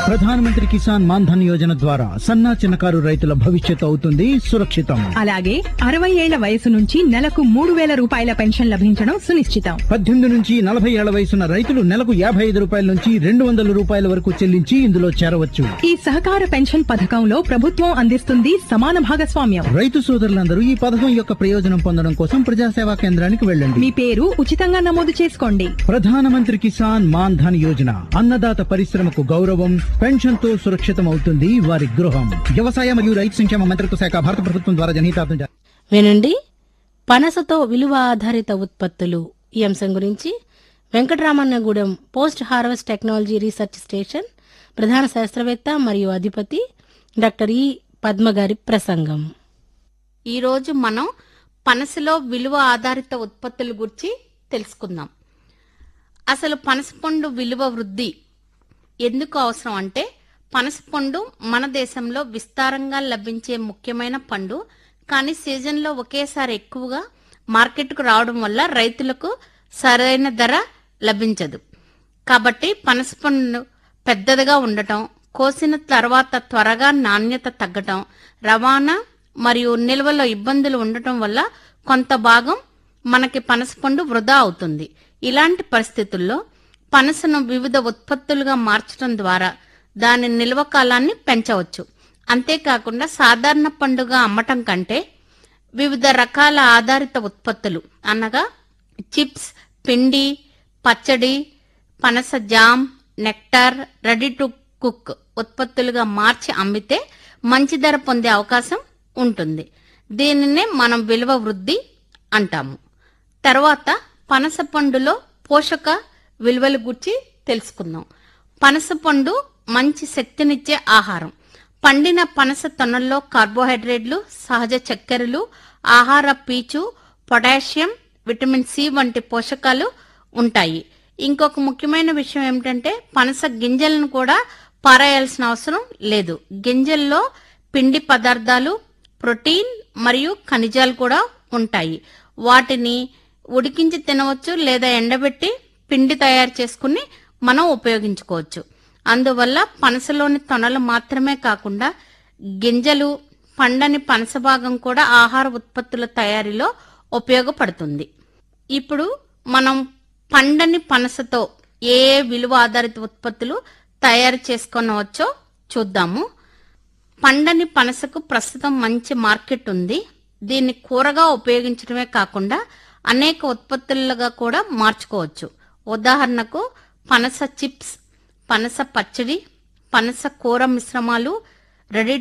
ప్రధానమంత్రి కిసాన్ మాన్ ధన్ యోజన ద్వారా సన్నా చిన్నకారు రైతుల భవిష్యత్తు అవుతుంది సురక్షితం అలాగే అరవై ఏళ్ల వయసు నుంచి నెలకు మూడు వేల రూపాయల పెన్షన్ లభించడం సునిశ్చితం పద్దెనిమిది నుంచి నలభై ఏళ్ల వయసున్న రైతులు నెలకు యాభై ఐదు రూపాయల నుంచి రెండు వందల రూపాయల వరకు చెల్లించి ఇందులో చేరవచ్చు ఈ సహకార పెన్షన్ పథకంలో ప్రభుత్వం అందిస్తుంది సమాన భాగస్వామ్యం రైతు సోదరులందరూ ఈ పథకం యొక్క ప్రయోజనం పొందడం కోసం ప్రజాసేవా కేంద్రానికి వెళ్ళండి మీ పేరు ఉచితంగా నమోదు చేసుకోండి ప్రధానమంత్రి కిసాన్ మాన్ ధన్ యోజన అన్నదాత పరిశ్రమకు గౌరవం పెన్షన్ తో సురక్షితం అవుతుంది వారి గృహం వ్యవసాయ మరియు రైతు సంక్షేమ మంత్రిత్వ శాఖ భారత ప్రభుత్వం ద్వారా జనహితార్థం జారీ. వినండి పనసతో విలువ ఆధారిత ఉత్పత్తులు ఈ అంశం గురించి Venkataramannagudem post harvest technology research station ప్రధాన శాస్త్రవేత్త మరియు అధిపతి డాక్టర్ ఈ పద్మ గారి ప్రసంగం ఈరోజు మనం పనసలో విలువ ఆధారిత ఉత్పత్తుల గురించి తెలుసుకుందాం అసలు పనసపండు విలువ వృద్ధి ఎందుకు అవసరం అంటే పనసపండు మన దేశంలో విస్తారంగా లభించే ముఖ్యమైన పండు కానీ సీజన్లో ఒకేసారి ఎక్కువగా మార్కెట్కు రావడం వల్ల రైతులకు సరైన ధర లభించదు కాబట్టి పనసపండు పెద్దదిగా ఉండటం కోసిన తర్వాత త్వరగా నాణ్యత తగ్గటం రవాణా మరియు నిల్వలో ఇబ్బందులు ఉండటం వల్ల కొంత భాగం మనకి పనసపండు వృధా అవుతుంది ఇలాంటి పరిస్థితుల్లో పనసను వివిధ ఉత్పత్తులుగా మార్చడం ద్వారా దాని నిల్వ కాలాన్ని పెంచవచ్చు అంతేకాకుండా సాధారణ పండుగ అమ్మటం కంటే వివిధ రకాల ఆధారిత ఉత్పత్తులు అనగా చిప్స్ పిండి పచ్చడి పనస jam nectar ready to cook ఉత్పత్తులుగా మార్చి అమ్మితే మంచి ధర పొందే అవకాశం ఉంటుంది దీనినే మనం విలువ వృద్ధి అంటాము తర్వాత పనస పండులో పోషక విలువల గురించి తెలుసుకుందాం పనస పండు మంచి శక్తినిచ్చే ఆహారం పండిన పనస తొనల్లో కార్బోహైడ్రేట్లు సహజ చక్కెరలు ఆహార పీచు పొటాషియం విటమిన్ సి వంటి పోషకాలు ఉంటాయి ఇంకొక ముఖ్యమైన విషయం ఏమిటంటే పనస గింజలను కూడా పారేయాల్సిన అవసరం లేదు గింజల్లో పిండి పదార్థాలు ప్రోటీన్ మరియు ఖనిజాలు కూడా ఉంటాయి వాటిని ఉడికించి తినవచ్చు లేదా ఎండబెట్టి పిండి తయారు చేసుకుని మనం ఉపయోగించుకోవచ్చు అందువల్ల పనసలోని తొనలు మాత్రమే కాకుండా గింజలు పండని పనస భాగం కూడా ఆహార ఉత్పత్తుల తయారీలో ఉపయోగపడుతుంది ఇప్పుడు మనం పండని పనసతో ఏ ఏ విలువ ఆధారిత ఉత్పత్తులు తయారు చేసుకొనవచ్చో చూద్దాము పండని పనసకు ప్రస్తుతం మంచి మార్కెట్ ఉంది దీన్ని కూరగా ఉపయోగించడమే కాకుండా అనేక ఉత్పత్తులుగా కూడా మార్చుకోవచ్చు ఉదాహరణకు పనస చిప్స్ పనస పచ్చడి పనస కూర మిశ్రమాలు రెడీ